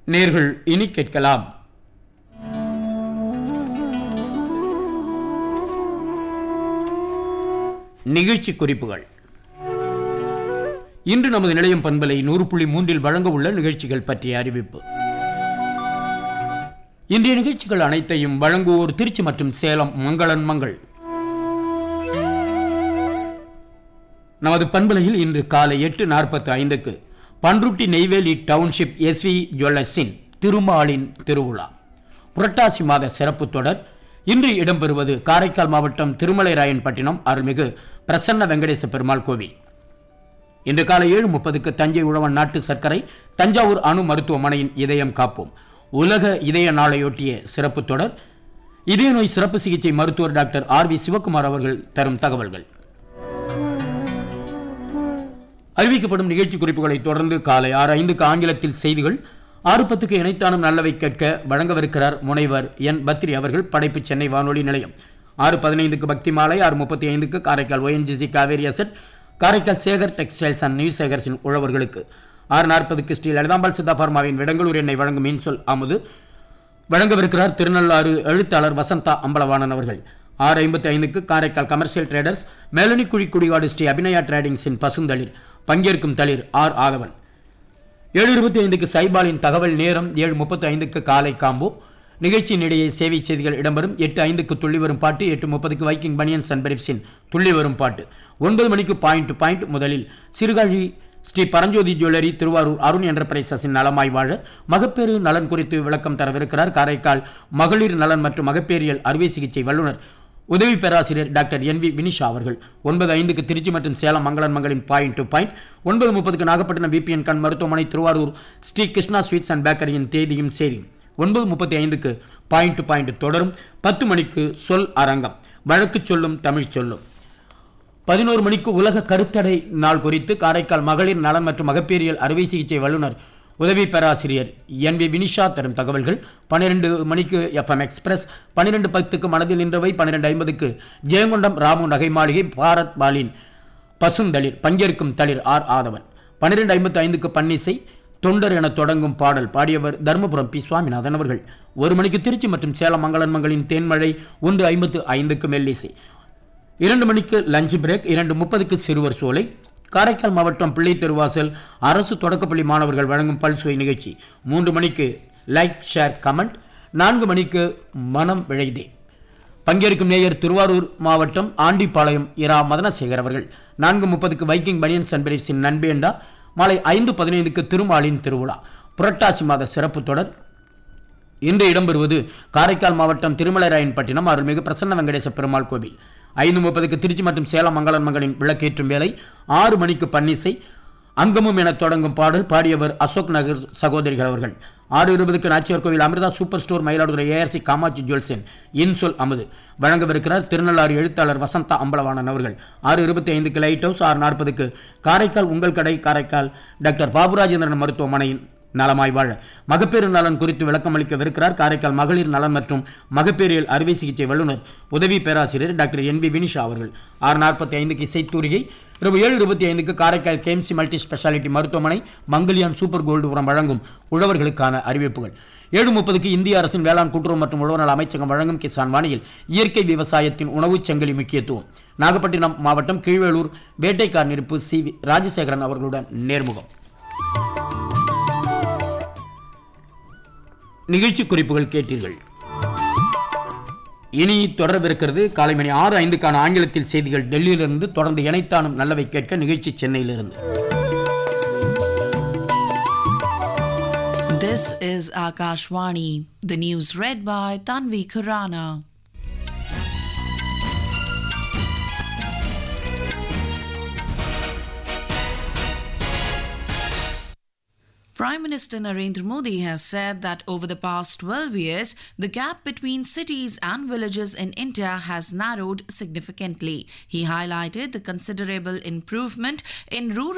நேர்கள் இனி கேட்கலாம் நிகழ்ச்சி குறிப்புகள் இன்று நமது நிலையம் பண்பலை நூறு புள்ளி மூன்றில் வழங்க உள்ள நிகழ்ச்சிகள் பற்றிய அறிவிப்பு இன்றைய நிகழ்ச்சிகள் அனைத்தையும் வழங்குவோர் திருச்சி மற்றும் சேலம் மங்களன் மங்கள் நமது பண்பலையில் இன்று காலை எட்டு நாற்பத்தி ஐந்துக்கு பன்ருட்டி நெய்வேலி டவுன்ஷிப் எஸ்வி ஜுவல்லர்ஸின் திருமாலின் திருவிழா புரட்டாசி மாத சிறப்பு தொடர் இன்று இடம்பெறுவது காரைக்கால் மாவட்டம் திருமலைராயன்பட்டினம் அருள்மிகு பிரசன்ன வெங்கடேச பெருமாள் கோவில் இன்று காலை ஏழு முப்பதுக்கு தஞ்சை உழவன் நாட்டு சர்க்கரை தஞ்சாவூர் அணு மருத்துவமனையின் இதயம் காப்போம் உலக இதய நாளையொட்டிய சிறப்பு தொடர் இதய நோய் சிறப்பு சிகிச்சை மருத்துவர் டாக்டர் ஆர் வி சிவகுமார் அவர்கள் தரும் தகவல்கள் அறிவிக்கப்படும் நிகழ்ச்சி குறிப்புகளை தொடர்ந்து காலை ஆறு ஐந்துக்கு ஆங்கிலத்தில் செய்திகள் ஆறு பத்துக்கு இணைத்தானும் நல்லவை கேட்க வழங்கவிருக்கிறார் முனைவர் என் பத்ரி அவர்கள் படைப்பு சென்னை வானொலி நிலையம் ஆறு பதினைந்துக்கு பக்தி மாலை ஆறு முப்பத்தி ஐந்துக்கு Karaikal ONGC Cauvery asset Karaikal Sekar textiles and new சேகர்ஸின் உழவர்களுக்கு ஆறு நாற்பதுக்கு ஸ்ரீ லலிதாம்பாள் சித்தா பார்மாவின் விடங்களூர் எண்ணெய் வழங்கும் இன்சொல் அமுது வழங்கவிருக்கிறார் திருநள்ளாறு எழுத்தாளர் வசந்தா அம்பலவாணன் அவர்கள் ஆறு ஐம்பத்தி ஐந்துக்கு காரைக்கால் கமர்ஷியல் ட்ரேடர்ஸ் மேலனிக்குழி குடிகாடு ஸ்ரீ அபிநயா டிரேடிங்ஸின் பசுந்தளிர் பங்கேற்கும் தளிர் ஆர் ஆதவன் ஏழு இருபத்தி ஐந்துக்கு சைபாலின் தகவல் நேரம் ஏழு முப்பத்தி ஐந்துக்கு காலை காம்போ நிகழ்ச்சியின் இடையே சேவை செய்திகள் இடம்பெறும் எட்டு ஐந்துக்கு துள்ளி வரும் பாட்டு எட்டு முப்பதுக்கு வைக்கிங் பனியன் சன்பரிப்ஸின் துள்ளி வரும் பாட்டு ஒன்பது மணிக்கு பாயிண்ட் டு பாயிண்ட் முதலில் சிறுகாழி ஸ்ரீ பரஞ்சோதி ஜுவல்லரி திருவாரூர் அருண் என்டர்பிரைசஸின் நலமாய் வாழ மகப்பேறு நலன் குறித்து விளக்கம் தரவிருக்கிறார் காரைக்கால் மகளிர் நலன் மற்றும் மகப்பேறியல் அறுவை சிகிச்சை வல்லுநர் உதவி பேராசிரியர் டாக்டர் என் வி வினிஷா அவர்கள் ஒன்பது ஐந்துக்கு திருச்சி மற்றும் சேலம் மங்களன் மங்களின் பாயிண்ட் டு பாயிண்ட் ஒன்பது முப்பதுக்கு நாகப்பட்டினம் விபிஎன் கண் மருத்துவமனை திருவாரூர் ஸ்ரீ கிருஷ்ணா ஸ்வீட்ஸ் அண்ட் பேக்கரியின் தேதியும் செய்தியும் ஒன்பது முப்பத்தி ஐந்துக்கு பாயிண்ட் டு பாயிண்ட் தொடரும் பத்து மணிக்கு சொல் அரங்கம் வழக்கு சொல்லும் தமிழ் சொல்லும் பதினோரு மணிக்கு உலக கருத்தடை நாள் குறித்து காரைக்கால் மகளிர் நலன் மற்றும் மகப்பேறியல் அறுவை சிகிச்சை வல்லுநர் உதவி பேராசிரியர் என் வி வினிஷா தரும் தகவல்கள் பன்னிரெண்டு மணிக்கு எஃப்எம் எக்ஸ்பிரஸ் பன்னிரெண்டு பத்துக்கு மனதில் நின்றவை பன்னிரெண்டு ஐம்பதுக்கு ஜெயங்கொண்டம் ராமு நகை மாளிகை பாரத் பாலின் பசுந்தளிர் பங்கேற்கும் தளிர் ஆர் ஆதவன் பன்னிரெண்டு ஐம்பத்தி ஐந்துக்கு பன்னிசை தொண்டர் என தொடங்கும் பாடல் பாடியவர் தர்மபுரம் பி சுவாமிநாதன் அவர்கள் ஒரு மணிக்கு திருச்சி மற்றும் சேலம் மங்களன் மங்களின் தேன்மழை ஒன்று ஐம்பத்து ஐந்துக்கு மெல்லிசை இரண்டு மணிக்கு லஞ்ச் பிரேக் இரண்டு முப்பதுக்கு சிறுவர் சோலை காரைக்கால் மாவட்டம் பிள்ளை தெருவாசல் அரசு தொடக்கப்பள்ளி மாணவர்கள் வழங்கும் பல்சுவை நிகழ்ச்சி மூன்று மணிக்கு லைக் ஷேர் கமெண்ட் நான்கு மணிக்கு மனம் விழைதே பங்கேற்கும் நேயர் திருவாரூர் மாவட்டம் ஆண்டிப்பாளையம் இரா மதனசேகர் அவர்கள் நான்கு முப்பதுக்கு வைக்கிங் பனியன் சன்பரிஸின் நண்பேண்டா மாலை ஐந்து பதினைந்துக்கு திருமாலின் திருவிழா புரட்டாசி மாத சிறப்பு தொடர் இன்று இடம்பெறுவது காரைக்கால் மாவட்டம் திருமலைராயன்பட்டினம் அருள்மிகு பிரசன்ன வெங்கடேச பெருமாள் கோவில் ஐந்து முப்பதுக்கு திருச்சி மற்றும் சேலம் மங்களன் மகளின் விளக்கேற்றும் வேலை ஆறு மணிக்கு பன்னிசை அங்கமும் என தொடங்கும் பாடல் பாடியவர் அசோக் நகர் சகோதரிகள் அவர்கள் ஆறு இருபதுக்கு Nachiyar Koil Amirtha super store Mayiladuthurai ARC Kamatchi ஜுவல்ஸின் இன்சொல் அமுது வழங்கவிருக்கிறார் திருநள்ளாறு எழுத்தாளர் வசந்தா அம்பலவாணன் அவர்கள் ஆறு இருபத்தி ஐந்துக்கு லைட் ஹவுஸ் ஆறு நாற்பதுக்கு காரைக்கால் உங்கள் கடை காரைக்கால் டாக்டர் பாபுராஜேந்திரன் மருத்துவமனையின் நலமாய் வாழ மகப்பேறு நலன் குறித்து விளக்கமளிக்கவிருக்கிறார் காரைக்கால் மகளிர் நலன் மற்றும் மகப்பேறியல் அறுவை சிகிச்சை வல்லுநர் உதவி பேராசிரியர் டாக்டர் என் வி வினிஷா அவர்கள் ஆறு நாற்பத்தி ஐந்துக்கு இசைத்தூரிகை இரவு ஏழு இருபத்தி ஐந்துக்கு காரைக்கால் கேஎம்சி மல்டி ஸ்பெஷாலிட்டி மருத்துவமனை மங்கலியான் சூப்பர் கோல்டு உரம் வழங்கும் உழவர்களுக்கான அறிவிப்புகள் ஏழு முப்பதுக்கு இந்திய அரசின் வேளாண் கூட்டுறவு மற்றும் உழவர் நல அமைச்சகம் வழங்கும் கிசான் வாணியில் இயற்கை விவசாயத்தின் உணவுச் சங்கிலி முக்கியத்துவம் நாகப்பட்டினம் மாவட்டம் கீழ்வேலூர் வேட்டைக்கார் நெருப்பு சி வி ராஜசேகரன் அவர்களுடன் நேர்முகம் நிகழ்ச்சி குறிப்புகள் கேட்டீர்கள் இனி தொடரவிருக்கிறது காலை மணி ஆறு ஐந்துக்கான ஆங்கிலத்தில் செய்திகள் டெல்லியிலிருந்து தொடர்ந்து இணைத்தானும் நல்லவை கேட்க நிகழ்ச்சி சென்னையிலிருந்து This is Akashvani. The news read by Tanvi Khurana. Prime Minister Narendra Modi has said that over the past 12 years, the gap between cities and villages in India has narrowed significantly. He highlighted the considerable improvement in rural